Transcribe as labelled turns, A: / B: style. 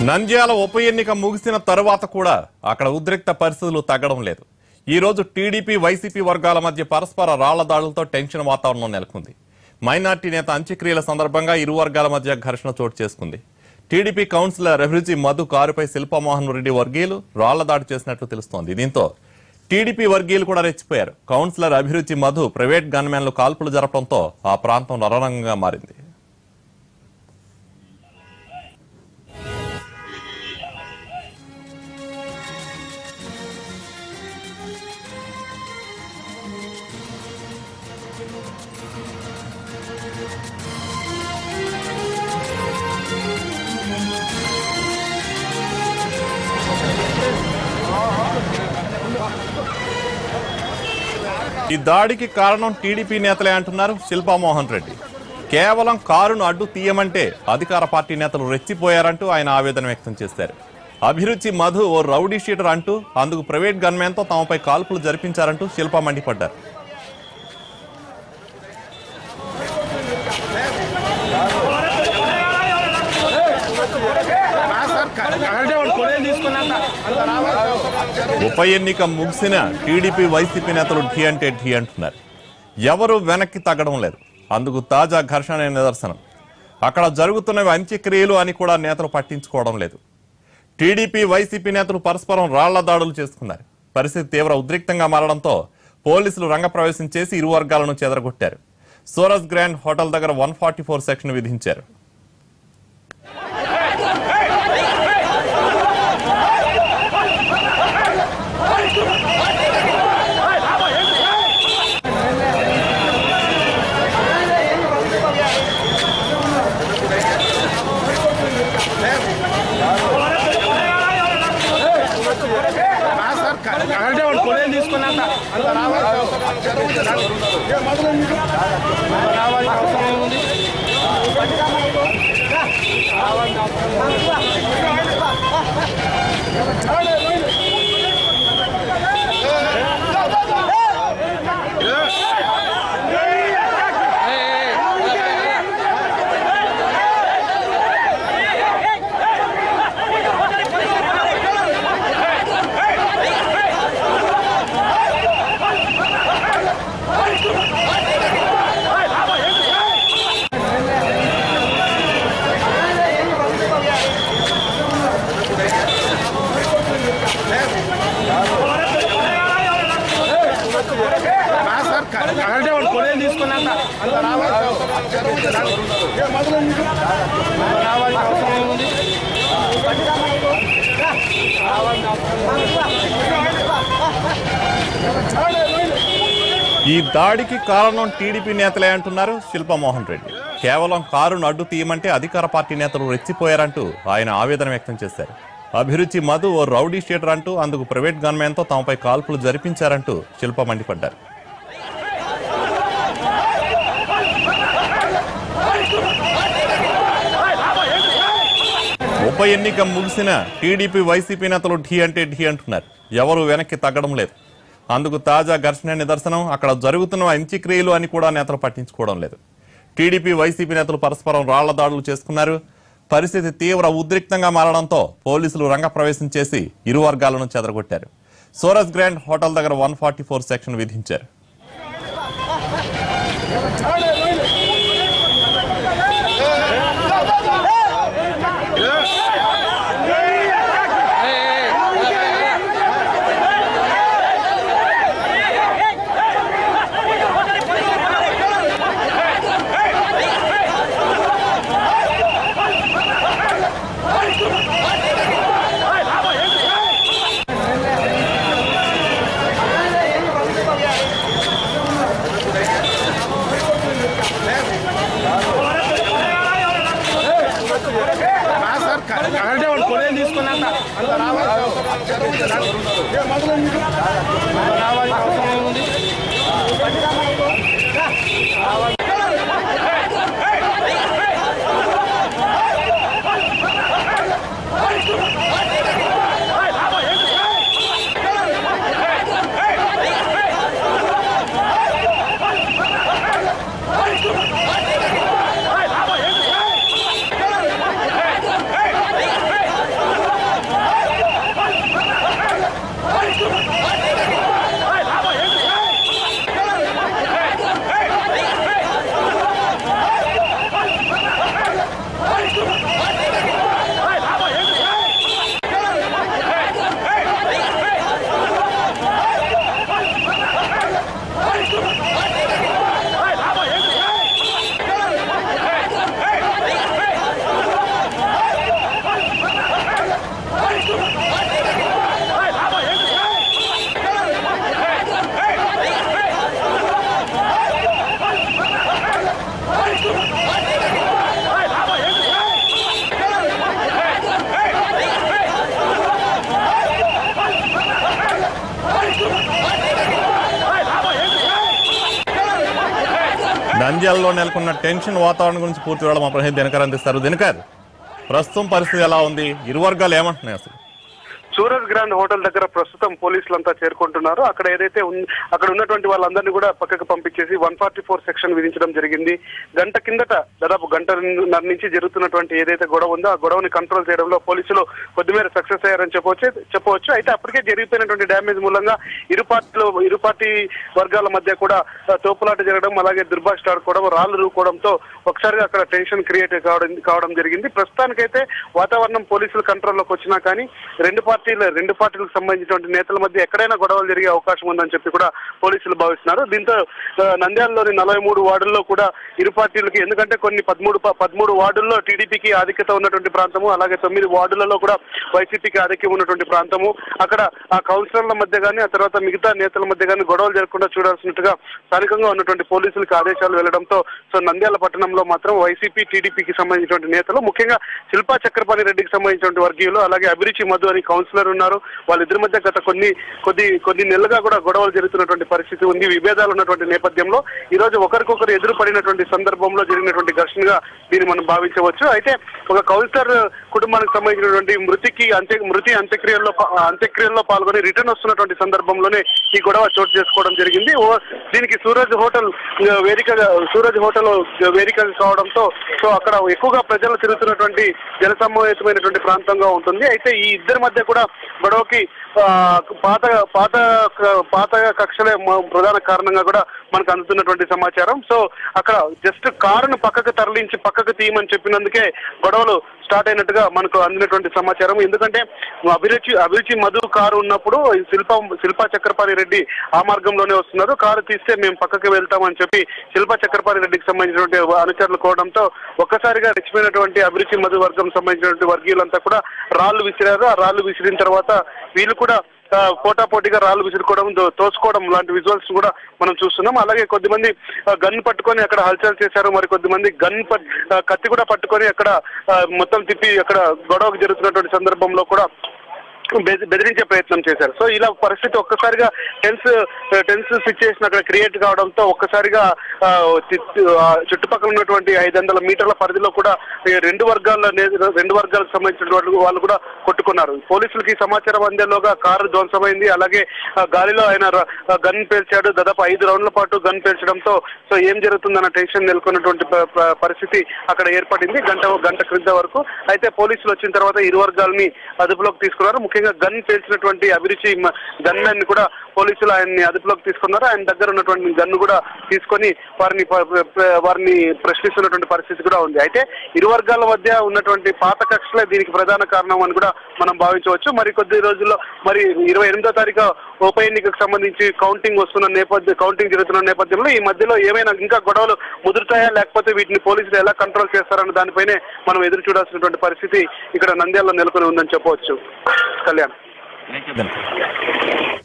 A: నంద్యాల ఉప ఎన్నిక ముగిసిన తరువాత కూడా అక్కడ ఉద్రిక్త పరిస్థితులు తగ్గడం లేదు ఈ రోజు టీడీపీ వైసీపీ వర్గాల మధ్య పరస్పర రాళ్ల దాడులతో టెన్షన్ వాతావరణం నెలకొంది మైనార్టీ నేత అంత్యక్రియల సందర్భంగా ఇరు వర్గాల మధ్య ఘర్షణ చోటు చేసుకుంది టీడీపీ కౌన్సిలర్ అభిరుచి మధు కారుపై శిల్పమోహన్ రెడ్డి వర్గీయులు రాళ్ల దాడి చేసినట్లు తెలుస్తోంది దీంతో టీడీపీ వర్గీయులు కూడా రెచ్చిపోయారు కౌన్సిలర్ అభిరుచి మధు ప్రైవేట్ గన్మెన్లు కాల్పులు జరపడంతో ఆ ప్రాంతం రణరంగంగా మారింది ఈ దాడికి కారణం టీడీపీ నేతలే అంటున్నారు శిల్పామోహన్ రెడ్డి కేవలం కారును అడ్డు తీయమంటే అధికార పార్టీ నేతలు రెచ్చిపోయారంటూ ఆయన ఆవేదన వ్యక్తం చేశారు అభిరుచి మధు ఓ రౌడీ షీటర్ అంటూ అందుకు ప్రైవేట్ గన్మెన్తో తమపై కాల్పులు జరిపించారంటూ శిల్ప మండిపడ్డారు ఉప ఎన్నిక ముగిసిన టీడీపీ వైసీపీ నేతలు ఢీ అంటే ఢీ అంటున్నారు ఎవరు వెనక్కి తగ్గడం లేదు అందుకు తాజా ఘర్షణ నిదర్శనం అక్కడ జరుగుతున్నవి అంత్యక్రియలు అని కూడా నేతలు పట్టించుకోవడం లేదు టీడీపీ వైసీపీ నేతలు పరస్పరం రాళ్ల దాడులు చేసుకున్నారు పరిస్థితి తీవ్ర ఉద్రిక్తంగా మారడంతో పోలీసులు రంగప్రవేశం చేసి ఇరు వర్గాలను చెదరగొట్టారు సోరస్ గ్రాండ్ హోటల్ దగ్గర వన్ ఫార్టీ ఫోర్ సెక్షన్ విధించారు
B: అంటే వాడు కొనేది తీసుకున్నాక అంత రావాలి రావాల్సిన అవసరం ఏముంది అంటే వాడు కొనేది తీసుకున్నాక అంత రావాలి రావాల్సిన అవసరం ఏముంది
A: ఈ దాడికి కారణం టీడీపీ నేతలే అంటున్నారు శిల్పమోహన్ రెడ్డి కేవలం కారును అడ్డు తీయమంటే అధికార పార్టీ నేతలు రెచ్చిపోయారంటూ ఆయన ఆవేదన వ్యక్తం చేశారు అభిరుచి మధు ఓ రౌడీ షీటర్ అంటూ అందుకు ప్రైవేట్ గన్మెన్తో తమపై కాల్పులు జరిపించారంటూ శిల్ప మండిపడ్డారు ఉప ఎన్నిక ముగిసిన టీడీపీ వైసీపీ నేతలు ఢీ అంటే ఢీ అంటున్నారు ఎవరు వెనక్కి తగ్గడం లేదు అందుకు తాజా ఘర్షణ నిదర్శనం అక్కడ జరుగుతున్న అంత్యక్రియలు అని కూడా నేతలు పట్టించుకోవడం లేదు టీడీపీ వైసీపీ నేతలు పరస్పరం రాళ్ల దాడులు చేసుకున్నారు పరిస్థితి తీవ్ర ఉద్రిక్తంగా మారడంతో పోలీసులు రంగప్రవేశం చేసి ఇరు వర్గాలను చెదరగొట్టారు సోరస్ గ్రాండ్ హోటల్ దగ్గర వన్ ఫార్టీ ఫోర్ సెక్షన్ విధించారు
B: అంటే వాడు కొనేది తీసుకున్నాక అంత రావాలి రావాల్సిన అవసరం ఏముంది
A: నంద్యాలలో నెలకొన్న టెన్షన్ వాతావరణం గురించి పూర్తి వివరాలు మా ప్రతినిధి దినకర్ అందిస్తారు దినకర్ ప్రస్తుతం పరిస్థితి ఎలా ఉంది ఇరు వర్గాలు ఏమంటున్నాయి అసలు
C: సూరజ్ గ్రాండ్ హోటల్ దగ్గర ప్రస్తుతం పోలీసులంతా చేరుకుంటున్నారు అక్కడ ఏదైతే ఉన్- అక్కడ ఉన్నటువంటి వాళ్ళందరినీ కూడా పక్కకు పంపించేసి వన్ ఫార్టీ ఫోర్ సెక్షన్ విధించడం జరిగింది గంట కిందట దాదాపు గంటన్నర నుంచి జరుగుతున్నటువంటి ఏదైతే గొడవ ఉందో ఆ గొడవని కంట్రోల్ చేయడంలో పోలీసులు కొద్దిమేర సక్సెస్ అయ్యారని చెప్పవచ్చు చెప్పవచ్చు అయితే అప్పటికే జరిగిపోయినటువంటి డ్యామేజ్ మూలంగా ఇరు పార్టీలు ఇరు పార్టీ వర్గాల మధ్య కూడా ఆ, తోపులాట జరగడం అలాగే దుర్భాష ఆడుకోవడం రాళ్లు రూకోవడంతో ఒకసారిగా అక్కడ టెన్షన్ క్రియేట్ కావడం కావడం జరిగింది ప్రస్తుతానికైతే వాతావరణం పోలీసుల కంట్రోల్లోకి వచ్చినా కానీ రెండు పార్టీల రెండు పార్టీలకు సంబంధించినటువంటి నేతల మధ్య ఎక్కడైనా గొడవలు జరిగే అవకాశం ఉందని చెప్పి కూడా పోలీసులు భావిస్తున్నారు దీంతో ఆ, నంద్యాలలోని నలభై మూడు వార్డుల్లో కూడా ఇరు పార్టీలకి ఎందుకంటే కొన్ని పదమూడు ప- పదమూడు వార్డుల్లో టీడీపీకి ఆధిక్యత ఉన్నటువంటి ప్రాంతము అలాగే తొమ్మిది వార్డులలో కూడా వైసీపీకి ఆధిక్యం ఉన్నటువంటి ప్రాంతము అక్కడ ఆ కౌన్సిలర్ల మధ్య కానీ ఆ తర్వాత మిగతా నేతల మధ్య కానీ గొడవలు జరగకుండా చూడాల్సినట్టుగా స్థానికంగా ఉన్నటువంటి పోలీసులకు ఆదేశాలు వెళ్లడంతో సో నంద్యాల పట్టణంలో మాత్రం వైసీపీ టీడీపీకి సంబంధించినటువంటి నేతలు ముఖ్యంగా శిల్పా చక్రపాణి రెడ్డికి సంబంధించినటువంటి వర్గీయులు అలాగే అభిరుచి మధు అని కౌన్సిలర్ ఉన్నారు వాళ్ళిద్దరి మధ్య గత కొన్ని కొద్ది కొన్ని నెలలుగా కూడా గొడవలు జరుగుతున్నటువంటి పరిస్థితి ఉంది విభేదాలు ఉన్నటువంటి నేపథ్యంలో ఈ రోజు ఒకరికొకరు ఎదురు పడినటువంటి సందర్భంలో జరిగినటువంటి ఘర్షణగా దీన్ని మనం భావించవచ్చు అయితే ఒక కౌన్సిలర్ కుటుంబానికి సంబంధించినటువంటి మృతికి అంత్య మృతి అంత్యక్రియల్లో పా- అంత్యక్రియల్లో పాల్గొని రిటర్న్ వస్తున్నటువంటి సందర్భంలోనే ఈ గొడవ చోటు చేసుకోవడం జరిగింది ఓ దీనికి సూరజ్ హోటల్ ఆ, వేదికగా సూరజ్ హోటల్ వేదిక కావడంతో సో అక్కడ ఎక్కువగా ప్రజలు తిరుగుతున్నటువంటి జనసమ్మతమైనటువంటి ప్రాంతంగా ఉంటుంది అయితే ఈ ఇద్దరి మధ్య కూడా గొడవకి ఆ, పాత పాత పాత కక్షలే మ- ప్రధాన కారణంగా కూడా మనకు అందుతున్నటువంటి సమాచారం సో అక్కడ జస్ట్ కారును పక్కకు తరలించి పక్కకు తీయమని చెప్పినందుకే గొడవలు స్టార్ట్ అయినట్టుగా మనకు అందినటువంటి సమాచారం ఎందుకంటే అభిరుచి అభిరుచి మధు కారు ఉన్నప్పుడు ఈ శిల్ప శిల్పా చక్రపాణి రెడ్డి ఆ మార్గంలోనే వస్తున్నారు కారు తీస్తే మేము పక్కకి వెళ్తామని చెప్పి శిల్పా చక్రపాణి రెడ్డికి సంబంధించినటువంటి అనుచరులు కోవడంతో ఒక్కసారిగా రెచ్చిపోయినటువంటి అభిరుచి మధు వర్గం సంబంధించినటువంటి వర్గీయులంతా కూడా రాళ్లు విసిరారు ఆ రాళ్లు విసిరిన తర్వాత వీళ్ళు కూడా ఆ, పోటాపోటీగా రాళ్ళు విసురుకోవడం దో- తోసుకోవడం లాంటి విజువల్స్ కూడా మనం చూస్తున్నాం అలాగే కొద్దిమంది ఆ, గన్ పట్టుకొని అక్కడ హల్చల్ చేశారు మరి కొద్దిమంది గన్ పట్- ఆ, కత్తి కూడా పట్టుకొని అక్కడ ఆ, మొత్తం తిప్పి అక్కడ గొడవ జరుగుతున్నటువంటి సందర్భంలో కూడా బెది- బెదిరించే ప్రయత్నం చేశారు సో ఇలా పరిస్థితి ఒక్కసారిగా టెన్స్ టెన్స్ సిచ్యుయేషన్ అక్కడ క్రియేట్ కావడంతో ఒక్కసారిగా ఆ, చి- ఆ, చుట్టుపక్కల ఉన్నటువంటి ఐదు వందల మీటర్ల పరిధిలో కూడా ఈ రెండు వర్గాల నే- రెండు వర్గాలకు సంబంధించినటువంటి వాళ్ళు కూడా కొట్టుకున్నారు పోలీసులకి ఈ సమాచారం అందేలోగా కారు ధ్వంసమైంది అలాగే ఆ, గాలిలో ఆయన ర- ఆ, గన్ పేల్చాడు దాదాపు ఐదు రౌండ్ల పాటు గన్ పేల్చడంతో సో ఏం జరుగుతుందన్న టెన్షన్ నెలకొన్నటువంటి ప- ప- పరిస్థితి అక్కడ ఏర్పడింది గంట గంట క్రింద వరకు అయితే పోలీసులు వచ్చిన తర్వాత ఇరు వర్గాలని అదుపులోకి తీసుకున్నారు ముఖ్యంగా గన్ పేల్చినటువంటి అభిరుచి గన్ మ్యాన్ ని కూడా పోలీసులు ఆయన్ని అదుపులోకి తీసుకున్నారు ఆయన దగ్గర ఉన్నటువంటి గన్ను కూడా తీసుకొని వారిని ప- ప- వారిని ప్రశ్నిస్తున్నటువంటి పరిస్థితి కూడా ఉంది అయితే ఇరు వర్గాల మధ్య ఉన్నటువంటి పాత కక్షలే దీనికి ప్రధాన కారణం అని కూడా మనం భావించవచ్చు మరి కొద్ది రోజుల్లో మరి ఇరవై ఎనిమిదో తారీఖు ఉప ఎన్నికకు సంబంధించి కౌంటింగ్ వస్తున్న నేపథ్యం కౌంటింగ్ జరుగుతున్న నేపథ్యంలో ఈ మధ్యలో ఏమైనా ఇంకా గొడవలు ముదురుతాయా లేకపోతే వీటిని పోలీసులు ఎలా కంట్రోల్ చేస్తారన్న దానిపైనే మనం ఎదురు చూడాల్సినటువంటి పరిస్థితి ఇక్కడ నంద్యాలలో నెలకొని ఉందని చెప్పవచ్చు కళ్యాణ్
A: దినకర్